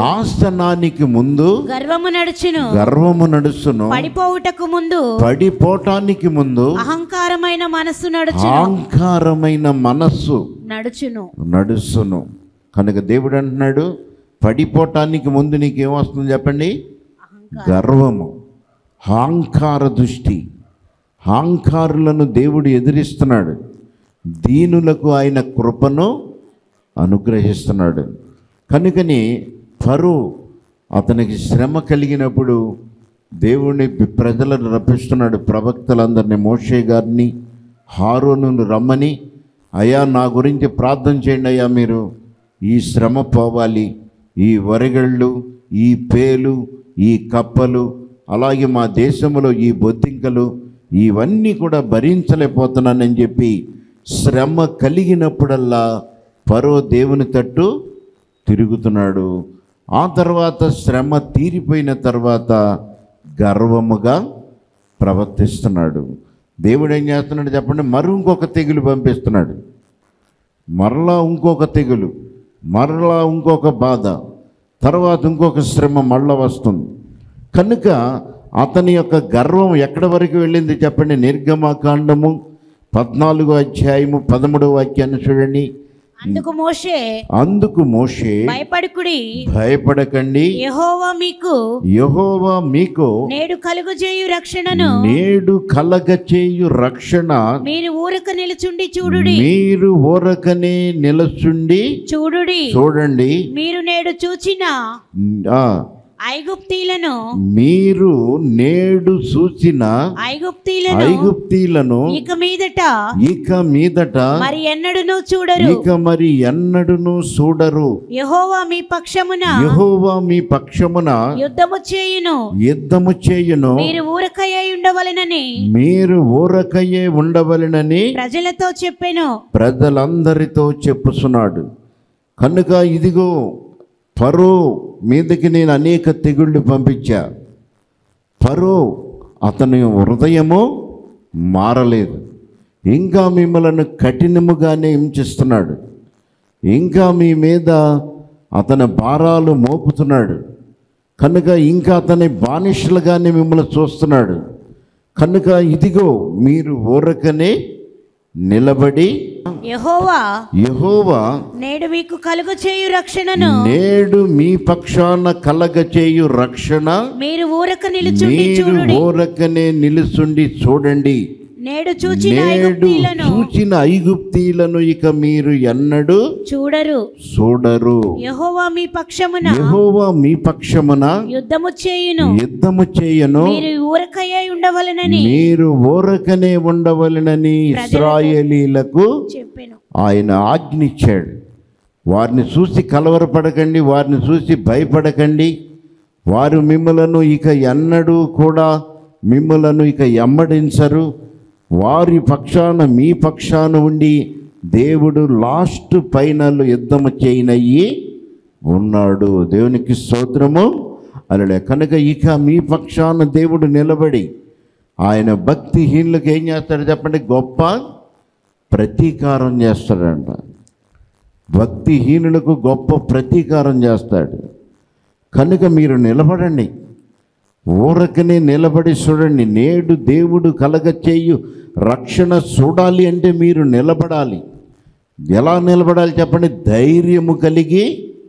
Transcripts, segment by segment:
నాశనానికి ముందు గర్వము నడుచును గర్వము నడుస్తును పడిపోవుటకు ముందు పడిపోటానికి ముందు అహంకారమైన మనస్సు నడుచును అహంకారమైన మనస్సు నడుచును నడుస్తును కనుక దేవుడు అంటున్నాడు పడిపోటానికి ముందు నీకేం వస్తుంది చెప్పండి గర్వము అహంకార దృష్టి అహంకారులను దేవుడు ఎదిరిస్తున్నాడు దీనులకు ఆయన కృపను అనుగ్రహిస్తున్నాడు కనుకని పరు అతనికి శ్రమ కలిగినప్పుడు దేవుని ప్రజలను రప్పిస్తున్నాడు ప్రవక్తలందరినీ మోషే గారిని హారోను రమ్మని అయ్యా నా గురించి ప్రార్థన చేయండి అయ్యా మీరు ఈ శ్రమ పోవాలి ఈ వరిగళ్ళు ఈ పేలు ఈ కప్పలు అలాగే మా దేశంలో ఈ బొద్దింకలు ఇవన్నీ కూడా భరించలేకపోతున్నానని చెప్పి శ్రమ కలిగినప్పుడల్లా పరో దేవుని తట్టు తిరుగుతున్నాడు ఆ తర్వాత శ్రమ తీరిపోయిన తర్వాత గర్వముగా ప్రవర్తిస్తున్నాడు దేవుడు ఏం చేస్తున్నాడు చెప్పండి మరి ఇంకొక తెగులు పంపిస్తున్నాడు మరలా ఇంకొక తెగులు మరలా ఇంకొక బాధ తర్వాత ఇంకొక శ్రమ మళ్ళా వస్తుంది కనుక అతని యొక్క గర్వం ఎక్కడి వరకు వెళ్ళింది చెప్పండి నిర్గమకాండము పద్నాలుగో అధ్యాయము పదమూడవ వాక్యాన్ని చూడండి అందుకు మోషే అందుకు మోషే భయపడుకుడి భయపడకండి యెహోవా మీకు యహోవా మీకు నేడు కలుగు చేయు రక్షణను నేడు కలగచేయు రక్షణ మీరు ఊరక నిలుచుండి చూడుడి మీరు ఊరకనే నిలచుండి చూడుడి చూడండి మీరు నేడు చూచిన ఆ, ఐగుప్తీలను మీరు నేడు చూసిన ఐగుప్తీలను ఐగుప్తీలను ఇక మీదట ఇక మీదట మరి ఎన్నడును చూడరు ఇక మరి ఎన్నడును చూడరు యెహోవా మీ పక్షమున యెహోవా మీ పక్షమున యుద్ధము చేయును యుద్ధము చేయును మీరు ఊరకయ్య ఉండవలెనని మీరు ఊరకయ్యే ఉండవలెనని ప్రజలతో చెప్పెను ప్రజలందరితో చెప్పుచున్నాడు కనుక ఇదిగో పరో మీదకి నేను అనేక తెగుళ్ళు పంపించా పరో అతని హృదయము మారలేదు ఇంకా మిమ్మలను కఠినముగానే హింసిస్తున్నాడు ఇంకా మీ మీద అతని భారాలు మోపుతున్నాడు కనుక ఇంకా అతని బానిసలుగానే మిమ్మల్ని చూస్తున్నాడు కనుక ఇదిగో మీరు ఊరకనే నిలబడి యెహోవా యెహోవా నేడు మీకు కలుగు చేయు రక్షణను నేడు మీ పక్షాన కలగచేయు రక్షణ మీరు ఊరక నిలుచుండి మీరు చూడుడి ఊరకనే నిలుచుండి చూడండి నేడు చూచిన నేడు ఐగుప్తీలను చూచిన ఐగుప్తీలను ఇక మీరు ఎన్నడూ చూడరు చూడరు యెహోవా మీ పక్షమున యెహోవా మీ పక్షమున యుద్ధము చేయును యుద్ధము చేయను మీరు ఊరకయ్య ఉండవలెనని మీరు ఊరకనే ఉండవలెనని ఇస్రాయేలీలకు చెప్పెను ఆయన ఆజ్ఞిచ్చాడు వారిని చూసి కలవరపడకండి వారిని చూసి భయపడకండి వారు మిమ్మలను ఇక ఎన్నడూ కూడా మిమ్మలను ఇక ఎమ్మడించరు వారి పక్షాన మీ పక్షాన ఉండి దేవుడు లాస్ట్ ఫైనల్ యుద్ధము చేయనయ్యి ఉన్నాడు దేవునికి స్తోత్రము అలడే కనుక ఇక మీ పక్షాన దేవుడు నిలబడి ఆయన భక్తిహీనులకు ఏం చేస్తాడు చెప్పండి గొప్ప ప్రతీకారం చేస్తాడంట భక్తిహీనులకు గొప్ప ప్రతీకారం చేస్తాడు కనుక మీరు నిలబడండి ఊరకనే నిలబడి చూడండి నేడు దేవుడు కలగచేయు రక్షణ చూడాలి అంటే మీరు నిలబడాలి ఎలా నిలబడాలి చెప్పండి ధైర్యము కలిగి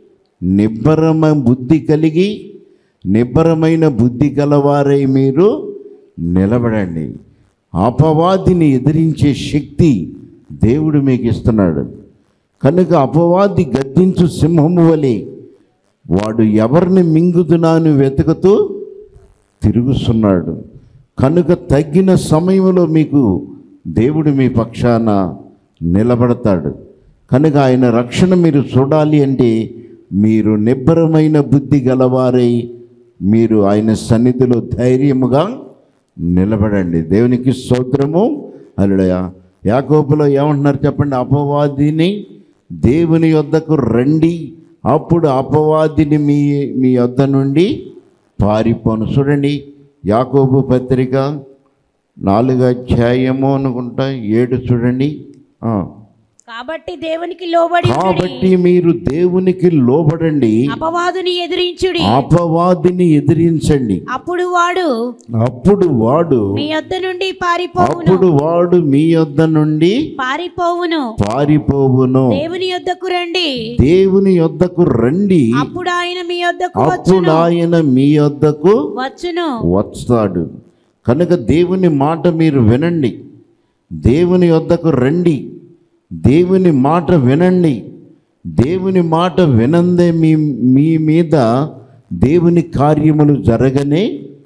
నిబ్బరమ బుద్ధి కలిగి నిబ్బరమైన బుద్ధి గలవారై మీరు నిలబడండి అపవాదిని ఎదిరించే శక్తి దేవుడు మీకు ఇస్తున్నాడు కనుక అపవాది గద్దించు సింహము వలె వాడు ఎవరిని మింగుదునాను వెతుకుతూ తిరుగుతున్నాడు కనుక తగ్గిన సమయంలో మీకు దేవుడు మీ పక్షాన నిలబడతాడు కనుక ఆయన రక్షణ మీరు చూడాలి అంటే మీరు నిబ్బరమైన బుద్ధి గలవారై మీరు ఆయన సన్నిధిలో ధైర్యముగా నిలబడండి దేవునికి స్తోత్రము అల్లుడయ యాకోబులో ఏమంటున్నారు చెప్పండి అపవాదిని దేవుని యొద్దకు రండి అప్పుడు అపవాదిని మీ మీ యొద్ద నుండి పారిపోను చూడండి యాకోబు పత్రిక నాలుగు అధ్యాయము అనుకుంటా ఏడు చూడండి ఆ. కాబట్టి దేవునికి లోబడి కాబట్టి మీరు దేవునికి లోబడండి అపవాదుని ఎదిరించుడి అపవాదిని ఎదిరించండి అప్పుడు వాడు అప్పుడు వాడు మీ యొద్ద నుండి పారిపోవును అప్పుడు వాడు మీ యొద్ద నుండి పారిపోవును పారిపోవును దేవుని యొద్దకు రండి దేవుని యొద్దకు రండి అప్పుడు ఆయన మీ యొద్దకు అప్పుడు వచ్చును ఆయన మీ యొద్దకు వచ్చును వస్తాడు కనుక దేవుని మాట మీరు వినండి దేవుని యొద్దకు రండి దేవుని మాట వినండి దేవుని మాట వినందే మీ మీ మీద దేవుని కార్యములు జరగనే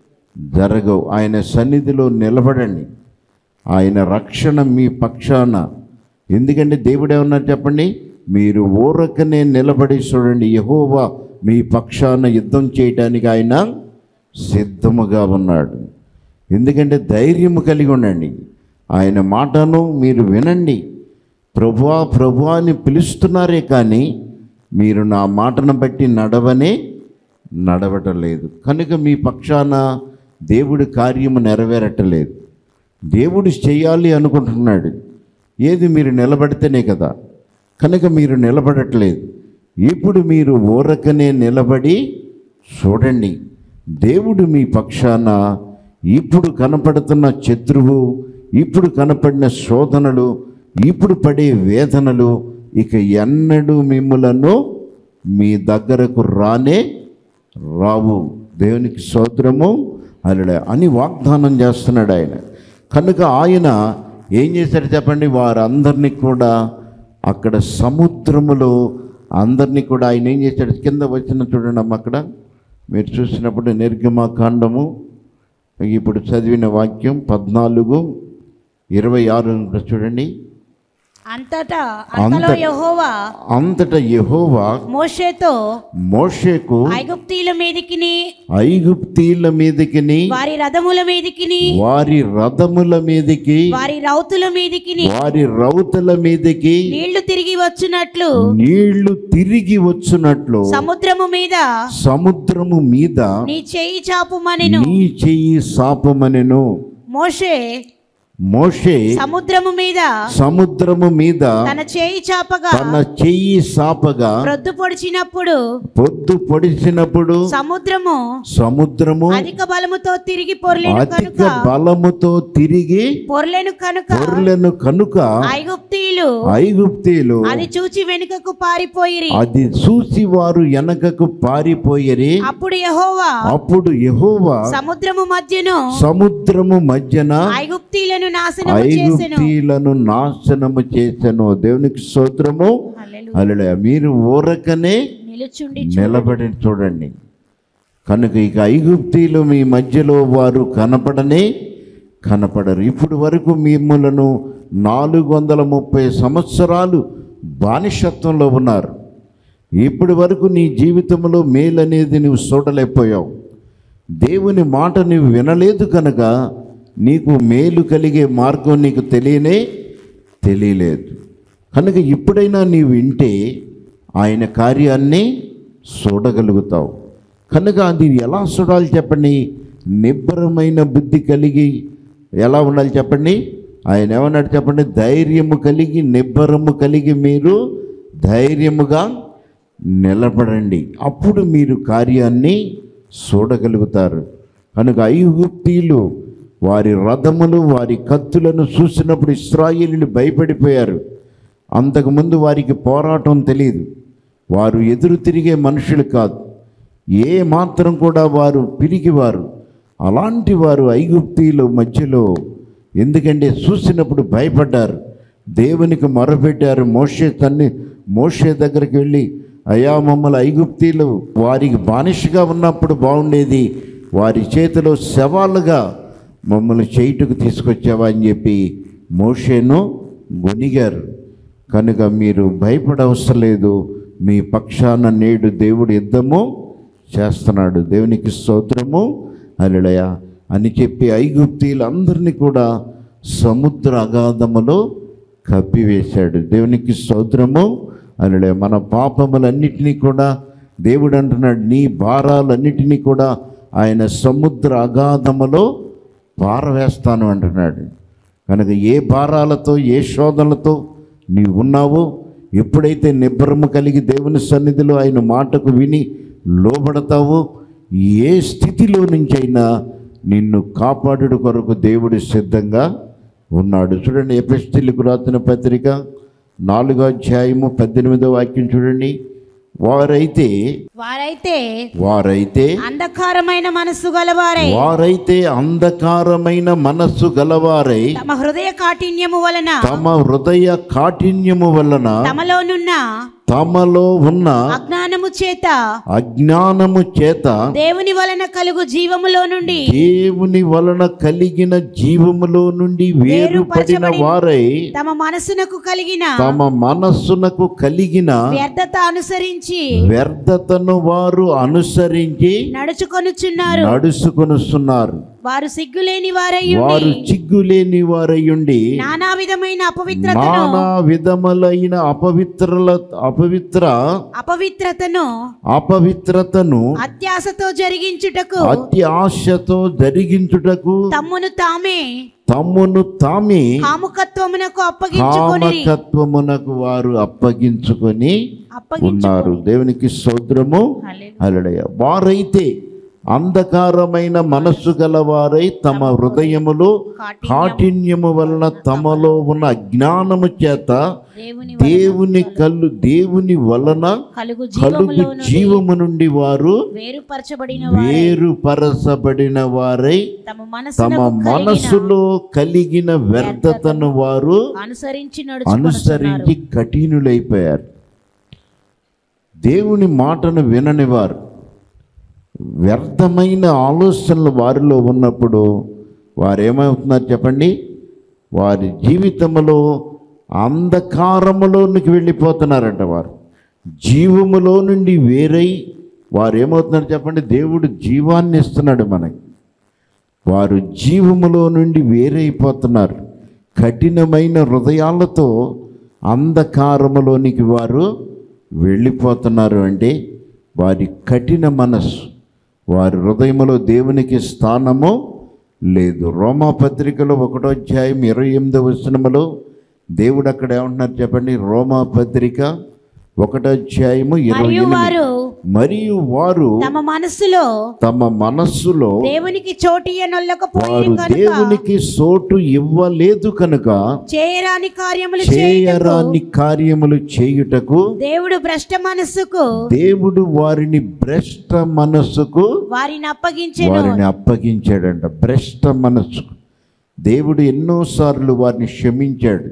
జరగవు ఆయన సన్నిధిలో నిలబడండి ఆయన రక్షణ మీ పక్షాన ఎందుకంటే దేవుడు ఏమన్నారు చెప్పండి మీరు ఊరకనే నిలబడి చూడండి యహోవా మీ పక్షాన యుద్ధం చేయటానికి ఆయన సిద్ధముగా ఉన్నాడు ఎందుకంటే ధైర్యము కలిగి ఉండండి ఆయన మాటను మీరు వినండి ప్రభువా ప్రభువా అని పిలుస్తున్నారే కానీ మీరు నా మాటను బట్టి నడవనే నడవటలేదు కనుక మీ పక్షాన దేవుడి కార్యము నెరవేరటలేదు దేవుడు చేయాలి అనుకుంటున్నాడు ఏది మీరు నిలబడితేనే కదా కనుక మీరు నిలబడట్లేదు ఇప్పుడు మీరు ఊరకనే నిలబడి చూడండి దేవుడు మీ పక్షాన ఇప్పుడు కనపడుతున్న శత్రువు ఇప్పుడు కనపడిన శోధనలు ఇప్పుడు పడే వేదనలు ఇక ఎన్నడూ మిమ్ములను మీ దగ్గరకు రానే రావు దేవునికి స్తోత్రము అలడే అని వాగ్దానం చేస్తున్నాడు ఆయన కనుక ఆయన ఏం చేశాడు చెప్పండి వారందరినీ కూడా అక్కడ సముద్రములో అందరినీ కూడా ఆయన ఏం చేశాడు కింద వచ్చిన చూడండి అమ్మ అక్కడ మీరు చూసినప్పుడు నిర్గమాకాండము ఇప్పుడు చదివిన వాక్యం పద్నాలుగు ఇరవై ఆరు చూడండి అంతటా అంతలో అంత- యెహోవా అంతటా యెహోవా మోషేతో మోషేకు ఐగుప్తీల మీదికిని ఐగుప్తీల మీదకిని వారి రథముల మీదికిని వారి రథముల మీదకి వారి రౌతుల మీదికిని వారి రౌతుల మీదకి నీళ్లు తిరిగి వచ్చునట్లు నీళ్లు తిరిగి వచ్చునట్లు సముద్రము మీద సముద్రము మీద నీ చెయ్యి చాపుమనెను నీ చెయ్యి సాపమనెను మోషే మోషే సముద్రము మీద సముద్రము మీద తన చేయి చాపగా తన చెయ్యి సాపగా ప్రొద్దు పొడిచినప్పుడు పొద్దు పొడిచినప్పుడు సముద్రము సముద్రము అధిక బలముతో తిరిగి పొర్లెను అధిక కనుక బలముతో తిరిగి పొర్లెను కనుక పొర్లెను కనుక ఐగుప్తీయులు ఐగుప్తీలు అది చూచి వెనుకకు పారిపోయిరి అది చూసి వారు వెనకకు పారిపోయిరి అప్పుడు యెహోవా అప్పుడు యెహోవా సముద్రము మధ్యను సముద్రము మధ్యన ఐగుప్తీయులను నాశనము చేసెను ఐగుప్తీలను నాశనము చేసెను దేవునికి స్తోత్రము హల్లెలూయా. అలడే మీరు ఊరకనే నిలుచుండి నిలబడి చూడండి కనుక ఇక ఐగుప్తీలు మీ మధ్యలో వారు కనపడనే కనపడరు ఇప్పుడు వరకు మిమ్మలను నాలుగు వందల ముప్పై సంవత్సరాలు బానిసత్వంలో ఉన్నారు ఇప్పటి వరకు నీ జీవితంలో మేలనేది నువ్వు చూడలేకపోయావు దేవుని మాట నువ్వు వినలేదు కనుక నీకు మేలు కలిగే మార్గం నీకు తెలియనే తెలియలేదు కనుక ఇప్పుడైనా నీవు వింటే ఆయన కార్యాన్ని చూడగలుగుతావు కనుక అది ఎలా చూడాలి చెప్పండి నిబ్బరమైన బుద్ధి కలిగి ఎలా ఉండాలి చెప్పండి ఆయన ఏమన్నాడు చెప్పండి ధైర్యము కలిగి నిబ్బరము కలిగి మీరు ధైర్యముగా నిలబడండి అప్పుడు మీరు కార్యాన్ని చూడగలుగుతారు కనుక ఐగుప్తీలు వారి రథములు వారి కత్తులను చూసినప్పుడు ఇస్రాయేలీలు భయపడిపోయారు అంతకుముందు వారికి పోరాటం తెలియదు వారు ఎదురు తిరిగే మనుషులు కాదు ఏ మాత్రం కూడా వారు పిరిగివారు అలాంటి వారు ఐగుప్తీల మధ్యలో ఎందుకంటే చూసినప్పుడు భయపడ్డారు దేవునికి మొరపెట్టారు మోషే తన్ని మోషే దగ్గరికి వెళ్ళి అయా మమ్మల్ని ఐగుప్తీలు వారికి బానిసగా ఉన్నప్పుడు బాగుండేది వారి చేతిలో శవాలుగా మమ్మల్ని చేయుటకు తీసుకొచ్చావా అని చెప్పి మోషేను గొనిగారు కనుక మీరు భయపడవసరం లేదు మీ పక్షాన నేడు దేవుడు యుద్ధము చేస్తున్నాడు దేవునికి స్తోత్రము అలడయ అని చెప్పి ఐగుప్తీలందరినీ కూడా సముద్ర అగాధములో కప్పివేశాడు దేవునికి స్తోత్రము అలడయ మన పాపములన్నిటినీ కూడా దేవుడు అంటున్నాడు నీ భారాలన్నిటినీ కూడా ఆయన సముద్ర అగాధములో పారవేస్తాను అంటున్నాడు కనుక ఏ భారాలతో ఏ శోధనలతో నీవు ఉన్నావో ఎప్పుడైతే నిబ్బరము కలిగి దేవుని సన్నిధిలో ఆయన మాటకు విని లోబడతావో ఏ స్థితిలో నుంచైనా నిన్ను కాపాడుడు కొరకు దేవుడు సిద్ధంగా ఉన్నాడు చూడండి ఎపిస్టిల్కు రాసిన పత్రిక నాలుగో అధ్యాయము పద్దెనిమిదో వాక్యం చూడండి వారైతే వారైతే వారైతే అంధకారమైన మనస్సు గలవారై వారైతే అంధకారమైన మనస్సు గలవారై తమ హృదయ కాఠిన్యము వలన తమ హృదయ కాఠిన్యము వలన తమలోనున్న తమలో ఉన్న అజ్ఞానము చేత అజ్ఞానము చేత దేవుని వలన కలుగు జీవములో నుండి దేవుని వలన కలిగిన జీవములో నుండి వేరుపడిన వారై తమ మనసునకు కలిగిన తమ మనస్సునకు కలిగిన వ్యర్థత అనుసరించి వ్యర్థతను వారు అనుసరించి నడుచుకొనుచున్నారు నడుచుకొనుస్తున్నారు వారు సిగ్గులేని వారై వారు చిగ్గులేని వారయ్యుండి నానా విధమైన అపవిత్రతను నానా విధములైన అపవిత్రల అపవిత్ర అపవిత్రతను అపవిత్రతను అత్యాశతో జరిగించుటకు అతి ఆశతో జరిగించుటకు తమ్మును తామే తమ్మును తామే కాముకత్వమునకు అప్పగించుకొని కామకత్వమునకు వారు అప్పగించుకొని అప్పగించు ఉన్నారు దేవునికి సోద్రము అలడయ వారైతే అంధకారమైన మనస్సు గలవారై తమ హృదయములో కాఠిన్యము వలన తమలో ఉన్న అజ్ఞానము చేత దేవుని దేవుని కళ్ళు దేవుని వలన కలుగు కలుగు జీవములో జీవము నుండి వారు వేరుపరచబడిన వేరుపరచబడిన వారై తమ తమ మనసునకు మనస్సులో కలిగిన వ్యర్థతను వారు అనుసరించి అనుసరించి కఠినులైపోయారు దేవుని మాటను విననివారు వ్యర్థమైన ఆలోచనలు వారిలో ఉన్నప్పుడు వారు ఏమవుతున్నారు చెప్పండి వారి జీవితంలో అంధకారములోనికి వెళ్ళిపోతున్నారంట వారు జీవములో నుండి వేరై వారు ఏమవుతున్నారు చెప్పండి దేవుడు జీవాన్ని ఇస్తున్నాడు మనకి వారు జీవములో నుండి వేరైపోతున్నారు కఠినమైన హృదయాలతో అంధకారములోనికి వారు వెళ్ళిపోతున్నారు అంటే వారి కఠిన మనస్సు వారి హృదయములో దేవునికి స్థానము లేదు రోమా పత్రికలో ఒకటో అధ్యాయం ఇరవై ఎనిమిదవ వచనములో దేవుడు అక్కడ ఏమంటున్నారు చెప్పండి రోమా పత్రిక ఒకటో అధ్యాయము ఇరవై మరియు ఎనిమిది వారు మరియు వారు తమ మనస్సులో తమ మనస్సులో దేవునికి చోటియనొల్లకపోయి వారు కనుక దేవునికి సోటు ఇవ్వలేదు కనుక చేయరాని కార్యములు చేయుటకు చేయరాని కార్యములు చేయుటకు దేవుడు భ్రష్ట మనస్సుకు దేవుడు వారిని భ్రష్ట మనస్సుకు వారిని అప్పగించెను వారిని అప్పగించాడంట భ్రష్ట మనస్సుకు దేవుడు ఎన్నోసార్లు వారిని క్షమించాడు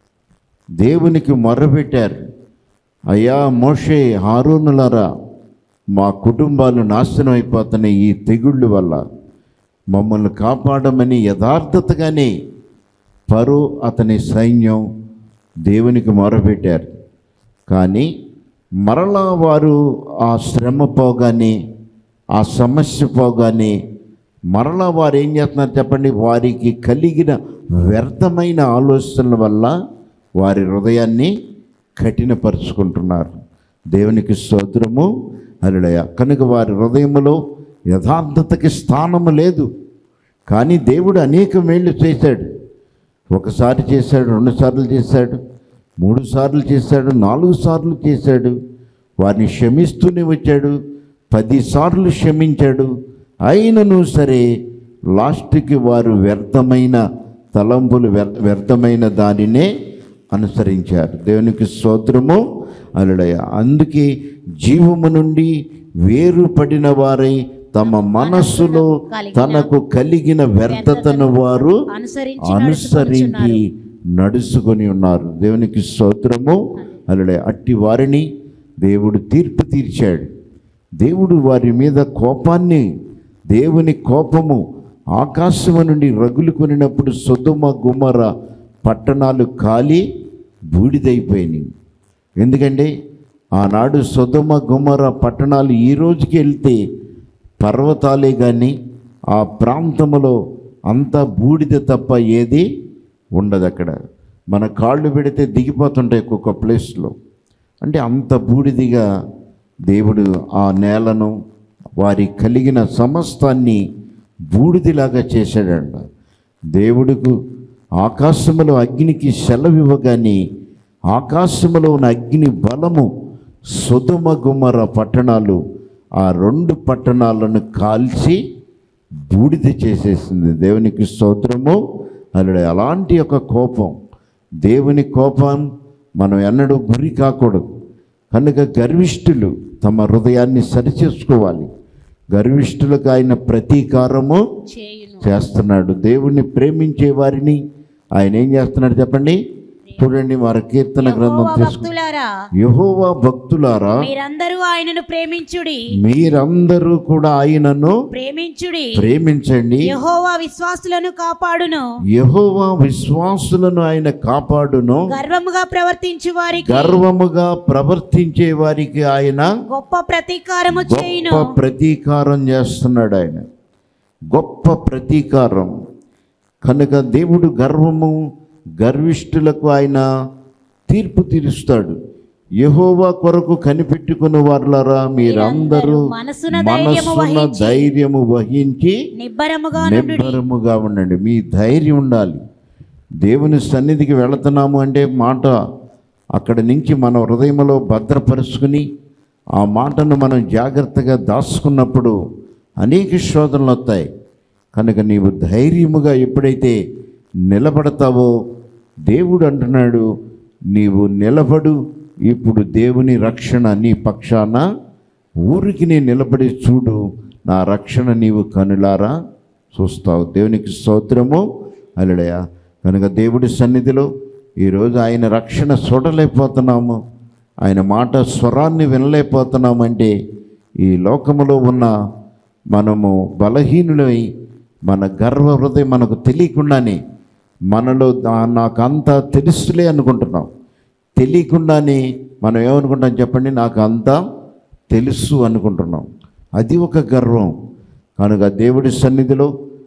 దేవునికి మొరపెట్టారు అయ్యా మోషే హారూనులరా మా కుటుంబాలు నాశనం అయిపోతున్నాయి ఈ తెగుళ్ళు వల్ల మమ్మల్ని కాపాడమని యథార్థతగానే పరు అతని సైన్యం దేవునికి మొరపెట్టారు కానీ మరలా వారు ఆ శ్రమ పోగానే ఆ సమస్య పోగానే మరలా వారు ఏం చేస్తున్నారు చెప్పండి వారికి కలిగిన వ్యర్థమైన ఆలోచనల వల్ల వారి హృదయాన్ని కఠినపరుచుకుంటున్నారు దేవునికి స్తోత్రము అలడయ కనుక వారి హృదయములో యథార్థతకి స్థానము లేదు కానీ దేవుడు అనేక మేళ్ళు చేశాడు ఒకసారి చేశాడు రెండు సార్లు చేశాడు మూడు సార్లు చేశాడు నాలుగు సార్లు చేశాడు వారిని క్షమిస్తూనే వచ్చాడు పది సార్లు క్షమించాడు అయినను సరే లాస్ట్కి వారు వ్యర్థమైన తలంపులు వ్యర్- వ్యర్థమైన దానినే అనుసరించారు దేవునికి స్తోత్రము అలడయ అందుకే జీవము నుండి వేరుపడిన వారై తమ మనస్సులో తనకు కలిగిన వ్యర్థతను వారు అనుసరించి అనుసరించి నడుచుకొని ఉన్నారు దేవునికి స్తోత్రము అలడే అట్టి వారిని దేవుడు తీర్పు తీర్చాడు దేవుడు వారి మీద కోపాన్ని దేవుని కోపము ఆకాశము నుండి రగులు కొనినప్పుడు సొదుమ గుమర పట్టణాలు కాలి బూడిదైపోయినాయి ఎందుకంటే ఆనాడు సొదుమ గుమర పట్టణాలు ఈ రోజుకి వెళ్తే పర్వతాలే కానీ ఆ ప్రాంతంలో అంతా బూడిద తప్ప ఏది ఉండదు అక్కడ మన కాళ్ళు పెడితే దిగిపోతుంటాయి ఒక్కొక్క ప్లేస్లో అంటే అంత బూడిదిగా దేవుడు ఆ నేలను వారి కలిగిన సమస్తాన్ని బూడిదిలాగా చేశాడంట దేవుడుకు ఆకాశములో అగ్నికి సెలవివ్వగానే ఆకాశములో ఉన్న అగ్ని బలము సుధుమ గుమర పట్టణాలు ఆ రెండు పట్టణాలను కాల్చి బూడిద చేసేసింది దేవునికి స్తోత్రము అల్లుడు అలాంటి ఒక కోపం దేవుని కోపం మనం ఎన్నడూ గురి కాకూడదు కనుక గర్విష్ఠులు తమ హృదయాన్ని సరిచేసుకోవాలి గర్విష్ఠులకు ఆయన ప్రతీకారము చేయును చేస్తున్నాడు దేవుణ్ణి ప్రేమించే వారిని ఆయన ఏం చేస్తున్నాడు చెప్పండి చూడండి వారి కీర్తన గ్రంథం యెహోవా తీసుకు భక్తులారా యహోవా భక్తులారా మీరందరూ ఆయనను ప్రేమించుడి మీరందరూ కూడా ఆయనను ప్రేమించుడి ప్రేమించండి యెహోవా విశ్వాసులను కాపాడును యహోవా విశ్వాసులను ఆయన కాపాడును గర్వముగా ప్రవర్తించు వారికి గర్వముగా ప్రవర్తించే వారికి ఆయన గొప్ప ప్రతీకారము చేయును గొప్ప ప్రతీకారం చేస్తున్నాడు ఆయన గొప్ప ప్రతీకారం కనుక దేవుడు గర్వము గర్విష్ఠులకు ఆయన తీర్పు తీరుస్తాడు యెహోవా కొరకు కనిపెట్టుకున్న వారులారా మీరందరూ మనసున ధైర్యము మనసున వహించి ధైర్యము వహించి నిబ్బరముగా నుండు నిబ్బరముగా ఉండండి మీ ధైర్యం ఉండాలి దేవుని సన్నిధికి వెళుతున్నాము అంటే మాట అక్కడ నుంచి మన హృదయంలో భద్రపరుచుకుని ఆ మాటను మనం జాగ్రత్తగా దాచుకున్నప్పుడు అనేక శోధనలు వస్తాయి కనుక నీవు ధైర్యముగా ఎప్పుడైతే నిలబడతావో దేవుడు అంటున్నాడు నీవు నిలబడు ఇప్పుడు దేవుని రక్షణ నీ పక్షాన ఊరికి నీ నిలబడి చూడు నా రక్షణ నీవు కనులారా చూస్తావు దేవునికి స్తోత్రము అలడయ కనుక దేవుడి సన్నిధిలో ఈరోజు ఆయన రక్షణ చూడలేకపోతున్నాము ఆయన మాట స్వరాన్ని వినలేకపోతున్నామంటే ఈ లోకములో ఉన్న మనము బలహీనులై మన గర్వ హృదయం మనకు తెలియకుండానే మనలో దా- నాకు అంతా తెలుసులే అనుకుంటున్నాం తెలియకుండానే మనం ఏమనుకుంటాం చెప్పండి నాకు అంతా తెలుసు అనుకుంటున్నాం అది ఒక గర్వం కనుక దేవుడి సన్నిధిలో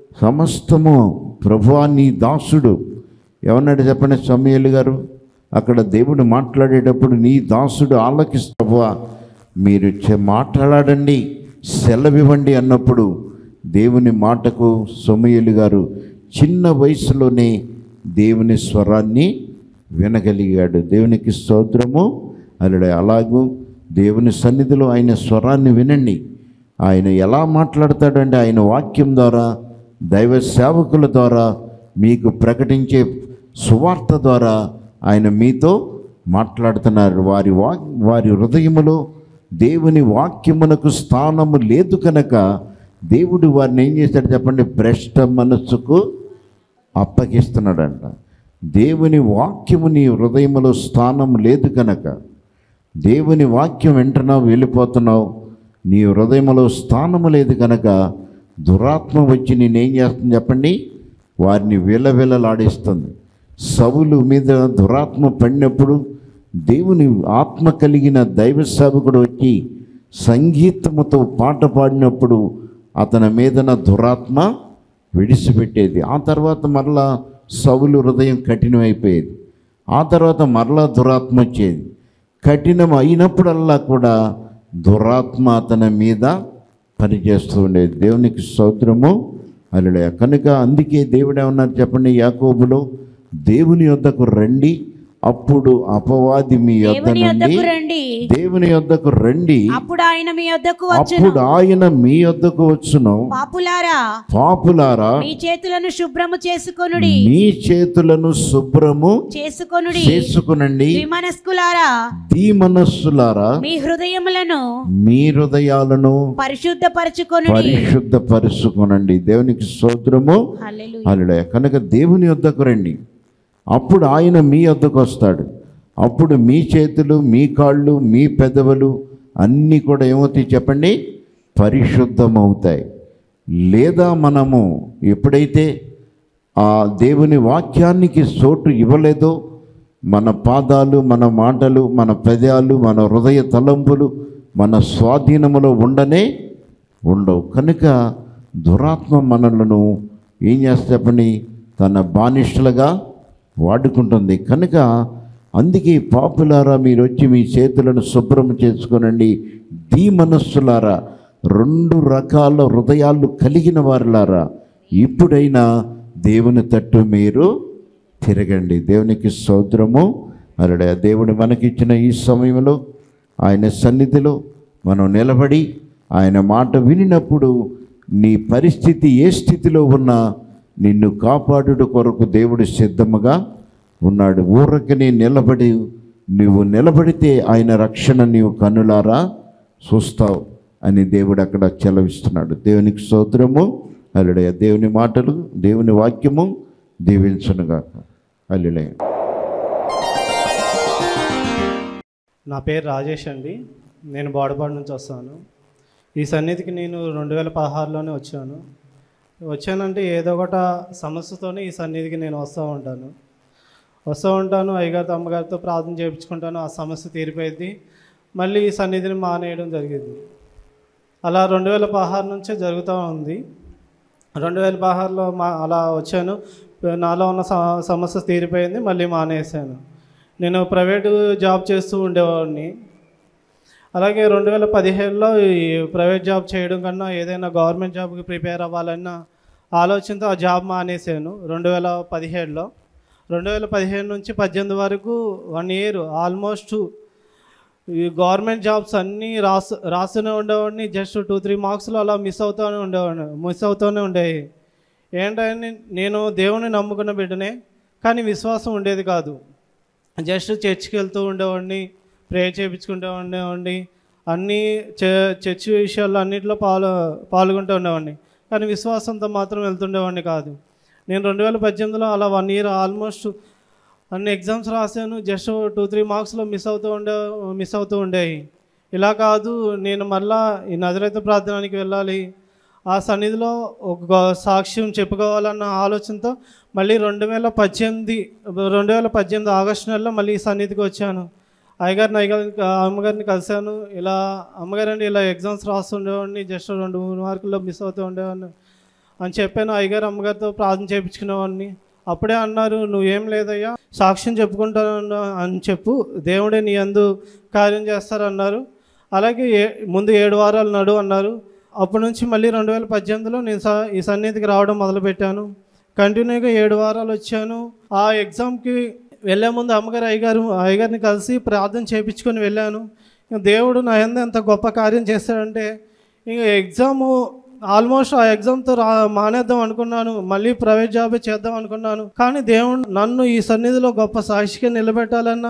సమస్తము ప్రభువా నీ దాసుడు ఏమన్నాడు చెప్పండి సమయలు గారు అక్కడ దేవుడు మాట్లాడేటప్పుడు నీ దాసుడు ఆలకిస్తావా మీరు చె- మాట్లాడండి సెలవివ్వండి అన్నప్పుడు దేవుని మాటకు సొమయలు గారు చిన్న వయసులోనే దేవుని స్వరాన్ని వినగలిగాడు దేవునికి స్తోత్రము అలడే అలాగూ దేవుని సన్నిధిలో ఆయన స్వరాన్ని వినండి ఆయన ఎలా మాట్లాడతాడంటే ఆయన వాక్యం ద్వారా దైవ సేవకుల ద్వారా మీకు ప్రకటించే సువార్త ద్వారా ఆయన మీతో మాట్లాడుతున్నారు వారి వాక్ వారి హృదయములో దేవుని వాక్యమునకు స్థానము లేదు కనుక దేవుడు వారిని ఏం చేశాడు చెప్పండి భ్రష్ట మనస్సుకు అప్పగిస్తున్నాడంట దేవుని వాక్యము నీ హృదయములో స్థానం లేదు కనుక దేవుని వాక్యం వెంటనావు వెళ్ళిపోతున్నావు నీ హృదయంలో స్థానము లేదు కనుక దురాత్మ వచ్చి నేనేం చేస్తుంది చెప్పండి వారిని విలవిలలాడిస్తుంది సవులు మీద దురాత్మ పడినప్పుడు దేవుని ఆత్మ కలిగిన దైవ సేవకుడు వచ్చి సంగీతముతో పాట పాడినప్పుడు అతని మీదన దురాత్మ విడిచిపెట్టేది ఆ తర్వాత మరలా సవులు హృదయం కఠినమైపోయేది ఆ తర్వాత మరలా దురాత్మ వచ్చేది కఠినం అయినప్పుడల్లా కూడా దురాత్మ అతని మీద పనిచేస్తూ ఉండేది దేవునికి స్తోత్రము అల్లుడే కనుక అందుకే దేవుడు ఏమన్నారు చెప్పండి యాకోబులో దేవుని యొద్దకు రండి అప్పుడు అపవాది మీ యొద్ద దేవుని నుండి యొద్దకు రండి దేవుని యొద్దకు రండి అప్పుడు ఆయన మీ యొద్దకు వచ్చును అప్పుడు ఆయన మీ యొద్దకు వచ్చును పాపులారా పాపులారా మీ చేతులను శుభ్రము చేసుకొనుడి మీ చేతులను శుభ్రము చేసుకొనుడి చేసుకునండి ద్విమనస్కులారా దీమనస్సులారా మీ హృదయములను మీ హృదయాలను పరిశుద్ధపరచుకొనుడి పరిశుద్ధ పరుచుకునండి దేవునికి స్తోత్రము హల్లెలూయా. అల్లుడే కనుక దేవుని యొద్దకు రండి అప్పుడు ఆయన మీ వద్దకు వస్తాడు అప్పుడు మీ చేతులు మీ కాళ్ళు మీ పెదవులు అన్నీ కూడా ఏమవుతాయి చెప్పండి పరిశుద్ధమవుతాయి లేదా మనము ఎప్పుడైతే ఆ దేవుని వాక్యానికి చోటు ఇవ్వలేదో మన పాదాలు మన మాటలు మన పెదాలు మన హృదయ తలంపులు మన స్వాధీనములో ఉండనే ఉండవు కనుక దురాత్మ మనలను ఏం చేస్తే చెప్పండి తన బానిసలుగా వాడుకుంటుంది కనుక అందుకే పాపులారా మీరు వచ్చి మీ చేతులను శుభ్రం చేసుకోనండి దీ మనస్సులారా రెండు రకాల హృదయాలు కలిగిన వారులారా ఇప్పుడైనా దేవుని తట్టు మీరు తిరగండి దేవునికి సౌద్రము అలడే దేవుడు మనకిచ్చిన ఈ సమయంలో ఆయన సన్నిధిలో మనం నిలబడి ఆయన మాట వినినప్పుడు నీ పరిస్థితి ఏ స్థితిలో ఉన్నా నిన్ను కాపాడుట కొరకు దేవుడు సిద్ధముగా ఉన్నాడు ఊరకనే నిలబడి నువ్వు నిలబడితే ఆయన రక్షణ నీవు కన్నులారా చూస్తావు అని దేవుడు అక్కడ చెలవిస్తున్నాడు దేవునికి స్తోత్రము అల్లుడే దేవుని మాటలు దేవుని వాక్యము దీవించనుగాక అల్లుడే నా పేరు రాజేష్ అండి నేను బోడపాడు నుంచి వస్తాను ఈ సన్నిధికి నేను రెండు వేల పదహారులోనే వచ్చాను వచ్చానంటే ఏదో ఒకట సమస్యతోనే ఈ సన్నిధికి నేను వస్తూ ఉంటాను వస్తూ ఉంటాను అయ్యగారితో అమ్మగారితో ప్రార్థన చేయించుకుంటాను ఆ సమస్య తీరిపోయింది మళ్ళీ ఈ సన్నిధిని మానేయడం జరిగింది అలా రెండు వేల పదహారు నుంచే జరుగుతూ ఉంది రెండు వేల పదహారులో మా అలా వచ్చాను నాలో ఉన్న స- సమస్య తీరిపోయింది మళ్ళీ మానేశాను నేను ప్రైవేటు జాబ్ చేస్తూ ఉండేవాడిని అలాగే రెండు వేల పదిహేడులో ఈ ప్రైవేట్ జాబ్ చేయడం కన్నా ఏదైనా గవర్నమెంట్ జాబ్కి ప్రిపేర్ అవ్వాలన్న ఆలోచనతో ఆ జాబ్ మానేశాను రెండు వేల పదిహేడులో రెండు వేల పదిహేడు నుంచి పద్దెనిమిది వరకు వన్ ఇయర్ ఆల్మోస్ట్ ఈ గవర్నమెంట్ జాబ్స్ అన్నీ రాసు రాస్తూనే ఉండేవాడిని జస్ట్ టూ త్రీ మార్క్స్లో అలా మిస్ అవుతూనే ఉండేవాడిని మిస్ అవుతూనే ఉండేవి ఏంటని నేను దేవుని నమ్ముకున్న బిడ్డనే కానీ విశ్వాసం ఉండేది కాదు జస్ట్ చర్చ్కి వెళ్తూ ఉండేవాడిని ప్రే చేయించుకుంటూ ఉండేవాడిని అన్నీ చ- చర్చ్ విషయాల్లో అన్నింటిలో పాలు పాల్గొంటూ ఉండేవాడిని కానీ విశ్వాసంతో మాత్రం వెళ్తుండేవాడిని కాదు నేను రెండు వేల పద్దెనిమిదిలో అలా వన్ ఇయర్ ఆల్మోస్ట్ అన్ని ఎగ్జామ్స్ రాశాను జస్ట్ టూ త్రీ మార్క్స్లో మిస్ అవుతూ ఉండే మిస్ అవుతూ ఉండేవి ఇలా కాదు నేను మళ్ళా ఈ నజరైతే ప్రార్థనానికి వెళ్ళాలి ఆ సన్నిధిలో ఒక గొ- సాక్ష్యం చెప్పుకోవాలన్న ఆలోచనతో మళ్ళీ రెండు వేల పద్దెనిమిది రెండు వేల పద్దెనిమిది ఆగస్టు నెలలో మళ్ళీ ఈ సన్నిధికి వచ్చాను అయ్యగారిని అయ్యగారిని అమ్మగారిని కలిశాను ఇలా అమ్మగారండి ఇలా ఎగ్జామ్స్ రాస్తుండేవాడిని జస్ట్ రెండు మూడు మార్కుల్లో మిస్ అవుతూ ఉండేవాడిని అని చెప్పాను అయ్యగారు అమ్మగారితో ప్రార్థన చేయించుకునేవాడిని అప్పుడే అన్నారు నువ్వేం లేదయ్యా సాక్ష్యం చెప్పుకుంటాను అని చెప్పు దేవుడే నీ అందు కార్యం చేస్తారన్నారు అలాగే ఏ ముందు ఏడు వారాలు నడు అన్నారు అప్పటి నుంచి మళ్ళీ రెండు వేల పద్దెనిమిదిలో నేను స- ఈ సన్నిధికి రావడం మొదలుపెట్టాను కంటిన్యూగా ఏడు వారాలు వచ్చాను ఆ ఎగ్జామ్కి వెళ్ళే ముందు అమ్మగారు అయ్యగారు అయ్యగారిని కలిసి ప్రార్థన చేయించుకొని వెళ్ళాను ఇంక దేవుడు నా ఎందు ఎంత గొప్ప కార్యం చేశాడంటే ఇంక ఎగ్జాము ఆల్మోస్ట్ ఆ ఎగ్జామ్తో రా మానేద్దాం అనుకున్నాను మళ్ళీ ప్రైవేట్ జాబే చేద్దాం అనుకున్నాను కానీ దేవుడు నన్ను ఈ సన్నిధిలో గొప్ప సాక్షిగా నిలబెట్టాలన్న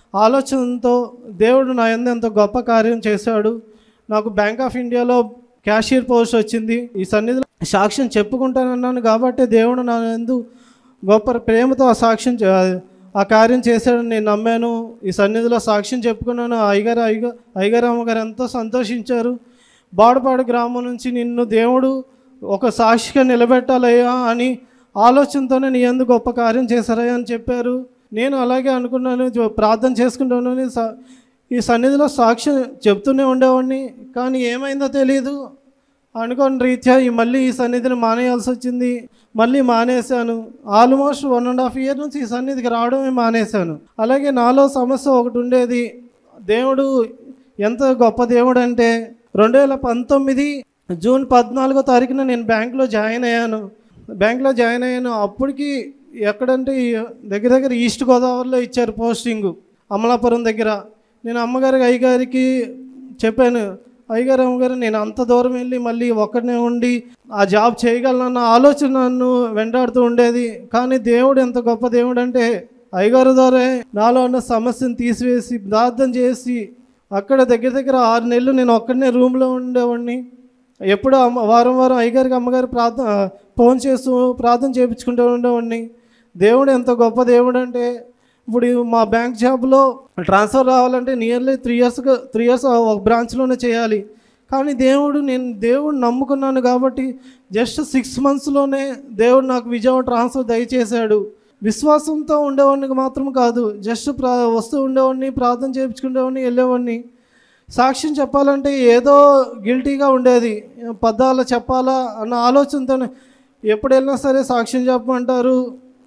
ఆలోచనతో దేవుడు నా ఎందు ఎంత గొప్ప కార్యం చేశాడు నాకు బ్యాంక్ ఆఫ్ ఇండియాలో క్యాషియర్ పోస్ట్ వచ్చింది ఈ సన్నిధిలో సాక్ష్యం చెప్పుకుంటానన్నాను కాబట్టి దేవుడు నా ఎందు గొప్ప ప్రేమతో ఆ సాక్ష్యం చే- ఆ కార్యం చేశాడని నేను నమ్మాను ఈ సన్నిధిలో సాక్ష్యం చెప్పుకున్నాను అయ్యగారు అయ్యగారు అయ్యగారు అమ్మగారు ఎంతో సంతోషించారు బాడపాడు గ్రామం నుంచి నిన్ను దేవుడు ఒక సాక్షిగా నిలబెట్టాలయ్యా అని ఆలోచనతోనే నీ ఎందుకు గొప్ప కార్యం చేశారయ్యా అని చెప్పారు నేను అలాగే అనుకున్నాను జో- ప్రార్థన చేసుకుంటాను స- ఈ సన్నిధిలో సాక్ష్యం చెప్తూనే ఉండేవాడిని కానీ ఏమైందో తెలియదు అనుకోని రీత్యా ఈ మళ్ళీ ఈ సన్నిధిని మానేయాల్సి వచ్చింది మళ్ళీ మానేశాను almost one and half year నుంచి ఈ సన్నిధికి రావడమే మానేశాను అలాగే నాలో సమస్య ఒకటి ఉండేది దేవుడు ఎంత గొప్ప దేవుడు అంటే రెండు వేల పంతొమ్మిది జూన్ పద్నాలుగో తారీఖున నేను బ్యాంక్లో జాయిన్ అయ్యాను బ్యాంక్లో జాయిన్ అయ్యాను అప్పటికి ఎక్కడంటే ఈ దగ్గర దగ్గర ఈస్ట్ గోదావరిలో ఇచ్చారు పోస్టింగు అమలాపురం దగ్గర నేను అమ్మగారికి అయ్యగారికి చెప్పాను అయ్యగారు అమ్మగారు నేను అంత దూరం వెళ్ళి మళ్ళీ ఒక్కడనే ఉండి ఆ జాబ్ చేయగలనన్న ఆలోచన నన్ను వెంటాడుతూ ఉండేది కానీ దేవుడు ఎంత గొప్ప దేవుడు అంటే అయ్యగారు ద్వారా నాలో ఉన్న సమస్యను తీసివేసి ప్రార్థన చేసి అక్కడ దగ్గర దగ్గర ఆరు నెలలు నేను ఒక్కడనే రూమ్లో ఉండేవాడిని ఎప్పుడు అమ్మ వారం వారం అయ్యగారికి అమ్మగారు ప్రార్థన ఫోన్ చేస్తూ ప్రార్థన చేయించుకుంటూ ఉండేవాడిని దేవుడు ఎంత గొప్ప దేవుడు అంటే ఇప్పుడు ఈ మా బ్యాంక్ జాబ్లో ట్రాన్స్ఫర్ రావాలంటే నియర్లీ త్రీ ఇయర్స్గా త్రీ ఇయర్స్ ఒక బ్రాంచ్లోనే చేయాలి కానీ దేవుడు నేను దేవుడు నమ్ముకున్నాను కాబట్టి జస్ట్ సిక్స్ మంత్స్లోనే దేవుడు నాకు విజయవాడ ట్రాన్స్ఫర్ దయచేశాడు విశ్వాసంతో ఉండేవాడిని మాత్రం కాదు జస్ట్ ప్రా వస్తూ ఉండేవాడిని ప్రార్థన చేయించుకునేవాడిని వెళ్ళేవాడిని సాక్ష్యం చెప్పాలంటే ఏదో గిల్టీగా ఉండేది పద్దాలు చెప్పాలా అన్న ఆలోచనతోనే ఎప్పుడు వెళ్ళినా సరే సాక్ష్యం చెప్పమంటారు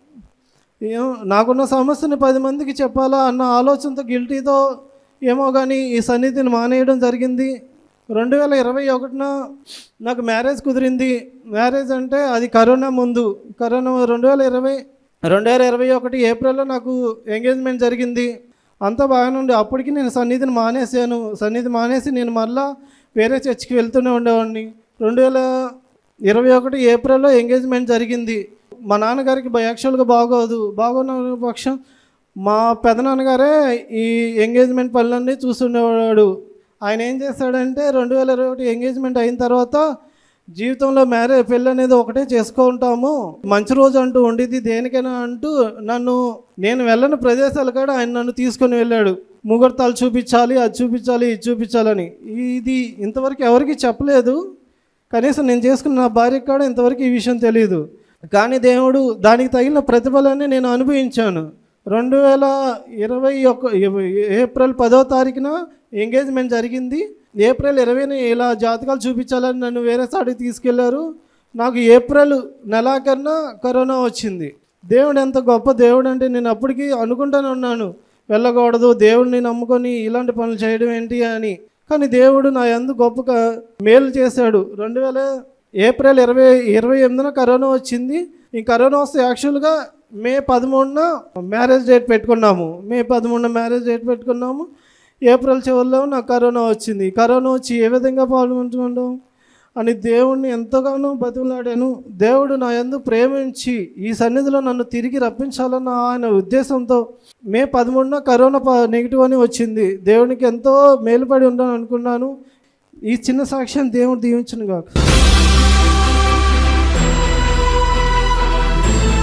ఏం నాకున్న సమస్యని పది మందికి చెప్పాలా అన్న ఆలోచనతో గిల్టీతో ఏమో కానీ ఈ సన్నిధిని మానేయడం జరిగింది రెండు వేల ఇరవై ఒకటిన నాకు మ్యారేజ్ కుదిరింది మ్యారేజ్ అంటే అది కరోనా ముందు కరోనా రెండు వేల ఇరవై రెండు వేల ఇరవై ఒకటి ఏప్రిల్లో నాకు ఎంగేజ్మెంట్ జరిగింది అంతా బాగానే ఉండే అప్పటికి నేను సన్నిధిని మానేశాను సన్నిధి మానేసి నేను మళ్ళా వేరే చర్చికి వెళ్తూనే ఉండేవాడిని రెండు వేల ఇరవై ఒకటి ఏప్రిల్లో ఎంగేజ్మెంట్ జరిగింది మా నాన్నగారికి యాక్చువల్గా బాగోదు బాగోన్న పక్షం మా పెదనాన్నగారే ఈ ఎంగేజ్మెంట్ పనులన్నీ చూస్తుండేవాడు ఆయన ఏం చేస్తాడంటే రెండు వేల ఇరవై ఒకటి ఎంగేజ్మెంట్ అయిన తర్వాత జీవితంలో మ్యారేజ్ పెళ్ళి అనేది ఒకటే చేసుకుంటాము మంచి రోజు అంటూ ఉండేది దేనికైనా అంటూ నన్ను నేను వెళ్ళని ప్రదేశాలు కూడా ఆయన నన్ను తీసుకొని వెళ్ళాడు ముహూర్తాలు చూపించాలి అది చూపించాలి ఇది చూపించాలని ఇది ఇంతవరకు ఎవరికి చెప్పలేదు కనీసం నేను చేసుకున్న నా భార్యకు కూడా ఇంతవరకు ఈ విషయం తెలియదు కానీ దేవుడు దానికి తగిన ప్రతిఫలాన్ని నేను అనుభవించాను రెండు వేల ఇరవై ఒక ఏప్రిల్ పదో తారీఖున ఎంగేజ్మెంట్ జరిగింది ఏప్రిల్ ఇరవైన ఇలా జాతకాలు చూపించాలని నన్ను వేరే సాడికి తీసుకెళ్లారు నాకు ఏప్రిల్ నెలాఖరున కరోనా వచ్చింది దేవుడు ఎంత గొప్ప దేవుడు అంటే నేను అప్పటికి అనుకుంటానే ఉన్నాను వెళ్ళకూడదు దేవుడిని నమ్ముకొని ఇలాంటి పనులు చేయడం ఏంటి అని కానీ దేవుడు నా ఎందు గొప్ప మేలు చేశాడు రెండు వేల ఏప్రిల్ ఇరవై ఇరవై ఎనిమిదిన కరోనా వచ్చింది ఈ కరోనా వస్తే యాక్చువల్గా మే పదమూడున మ్యారేజ్ డేట్ పెట్టుకున్నాము మే పదమూడున మ్యారేజ్ డేట్ పెట్టుకున్నాము ఏప్రిల్ చివరిలో నాకు కరోనా వచ్చింది కరోనా వచ్చి ఏ విధంగా పాల్గొంటున్నాం అని దేవుణ్ణి ఎంతగానో బతిమలాడాను దేవుడు నా యందు ప్రేమించి ఈ సన్నిధిలో నన్ను తిరిగి రప్పించాలన్న ఆయన ఉద్దేశంతో మే పదమూడున కరోనా ప నెగిటివ్ అని వచ్చింది దేవునికి ఎంతో మేలుపడి ఉండాలని అనుకున్నాను ఈ చిన్న సాక్ష్యం దేవుడు దీవించను కాక